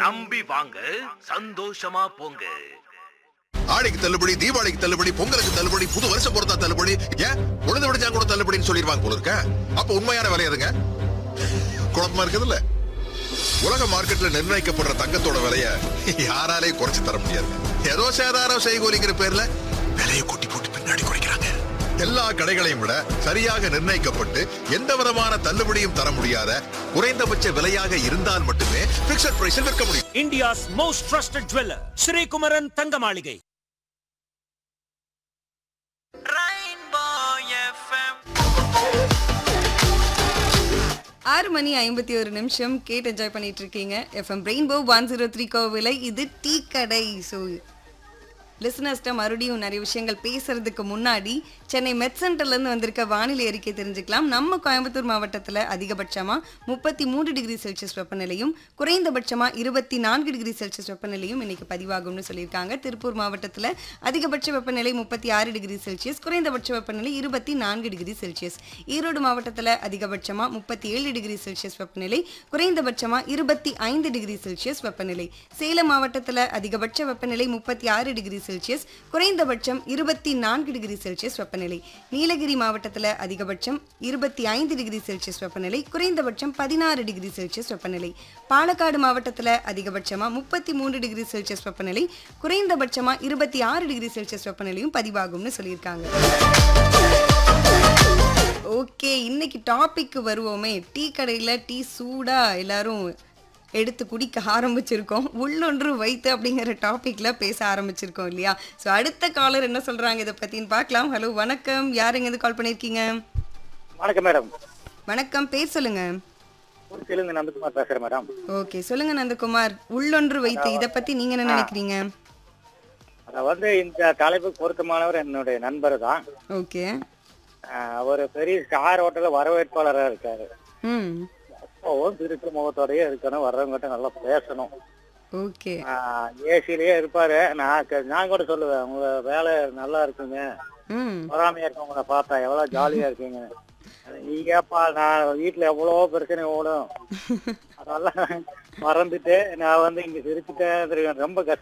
நம்பி வாங்க சந்தோஷமா போங்க ஆடிக்கு தள்ளுபடி தீபாவளிக்கு தள்ளுபடி பொங்கலுக்கு தள்ளுபடி புது வருஷம் பொறுத்தா தள்ளுபடி ஏன் உழுது விடுஞ்சா கூட தள்ளுபடின்னு சொல்லிடுவாங்க போல இருக்க அப்ப உண்மையான விலை எதுங்க குழப்பமா இருக்குதுல்ல உலக மார்க்கெட்ல நிர்ணயிக்கப்படுற தங்கத்தோட விலைய யாராலே குறைச்சு தர முடியாது ஏதோ சேதாரம் செய்கோலிங்கிற பேர்ல விலையை கொட்டி போட்டு பின்னாடி குறைக்கிறாங்க எல்லா கடைகளையும் விட சரியாக நிர்ணயிக்கப்பட்டு எந்த விதமான தள்ளுபடியும் தர முடியாத குறைந்தபட்ச விலையாக இருந்தால் மட்டுமே பிக்சட் பிரைஸில் விற்க முடியும் India's most trusted jeweler, Sri Kumaran Tangamalige. ஆறு மணி ஐம்பத்தி ஒரு நிமிஷம் கேட்டு என்ஜாய் பண்ணிட்டு இருக்கீங்க FM rainbow one zero three கோவிலை இது டீ கடை ஸோ லிசனர்ஸ்ட்ட மறுபடியும் நிறைய விஷயங்கள் பேசுறதுக்கு முன்னாடி சென்னை மெட் சென்டர்லேருந்து வந்திருக்க வானிலை அறிக்கை தெரிஞ்சுக்கலாம் நம்ம கோயம்புத்தூர் மாவட்டத்தில் அதிகபட்சமாக முப்பத்தி மூன்று டிகிரி செல்சியஸ் வெப்பநிலையும் குறைந்தபட்சமாக இருபத்தி நான்கு டிகிரி செல்சியஸ் வெப்பநிலையும் இன்னைக்கு பதிவாகும்னு சொல்லியிருக்காங்க திருப்பூர் மாவட்டத்தில் அதிகபட்ச வெப்பநிலை முப்பத்தி ஆறு டிகிரி செல்சியஸ் குறைந்தபட்ச வெப்பநிலை இருபத்தி நான்கு டிகிரி செல்சியஸ் ஈரோடு மாவட்டத்தில் அதிகபட்சமாக முப்பத்தி ஏழு டிகிரி செல்சியஸ் வெப்பநிலை குறைந்தபட்சமாக இருபத்தி ஐந்து டிகிரி செல்சியஸ் வெப்பநிலை சேலம் மாவட்டத்தில் அதிகபட்ச வெப்பநிலை முப்பத்தி ஆறு டிகிரி செல்சியஸ் குறைந்தபட்சம் இருபத்தி நான்கு டிகிரி செல்சியஸ் வெப்பநிலை நீலகிரி மாவட்டத்தில் அதிகபட்சம் இருபத்தி ஐந்து டிகிரி செல்சியஸ் வெப்பநிலை குறைந்தபட்சம் பதினாறு டிகிரி செல்சியஸ் வெப்பநிலை பாலக்காடு மாவட்டத்தில் அதிகபட்சமாக முப்பத்தி மூன்று டிகிரி செல்சியஸ் வெப்பநிலை குறைந்தபட்சமாக இருபத்தி ஆறு டிகிரி செல்சியஸ் வெப்பநிலையும் பதிவாகும்னு சொல்லியிருக்காங்க ஓகே இன்னைக்கு டாபிக் வருவோமே டீ கடையில் டீ சூடா எல்லாரும் எடுத்து குடிக்க ஆரம்பிச்சிருக்கோம் உள்ளொன்று வைத்து அப்படிங்கிற டாபிக்ல பேச ஆரம்பிச்சிருக்கோம் இல்லையா ஸோ அடுத்த காலர் என்ன சொல்றாங்க இதை பத்தின்னு பார்க்கலாம் ஹலோ வணக்கம் யாருங்க இருந்து கால் பண்ணியிருக்கீங்க வணக்கம் மேடம் வணக்கம் பேர் சொல்லுங்க திருச்சியிலிருந்து நந்தகுமார் பேசுறேன் மேடம் ஓகே சொல்லுங்க நந்தகுமார் உள்ளொன்று வைத்து இதை பத்தி நீங்க என்ன நினைக்கிறீங்க அதை வந்து இந்த தலைப்பு பொருத்தமானவர் என்னுடைய நண்பர் தான் ஓகே அவர் பெரிய ஸ்டார் ஹோட்டல்ல வரவேற்பாளராக இருக்காரு ம் எப்பவும் திருட்டு முகத்தோடயே இருக்கணும் வர்றவங்ககிட்ட நல்லா பேசணும் ஓகே ஏசிலேயே இருப்பாரு நான் க- நான் கூட சொல்லுவேன் உங்க வேலை நல்லா இருக்குங்க ம் பொறாமையா இருக்கவங்கள பார்த்தா எவ்வளவு ஜாலியா இருக்கீங்க நீங்கப்பா நான் வீட்டுல எவ்வளவோ பிரச்சனை ஓடும் அதெல்லாம் மறந்துட்டு நான் வந்து இங்க சிரிச்சுட்டே இருக்கேன். ரொம்ப கஷ்டம்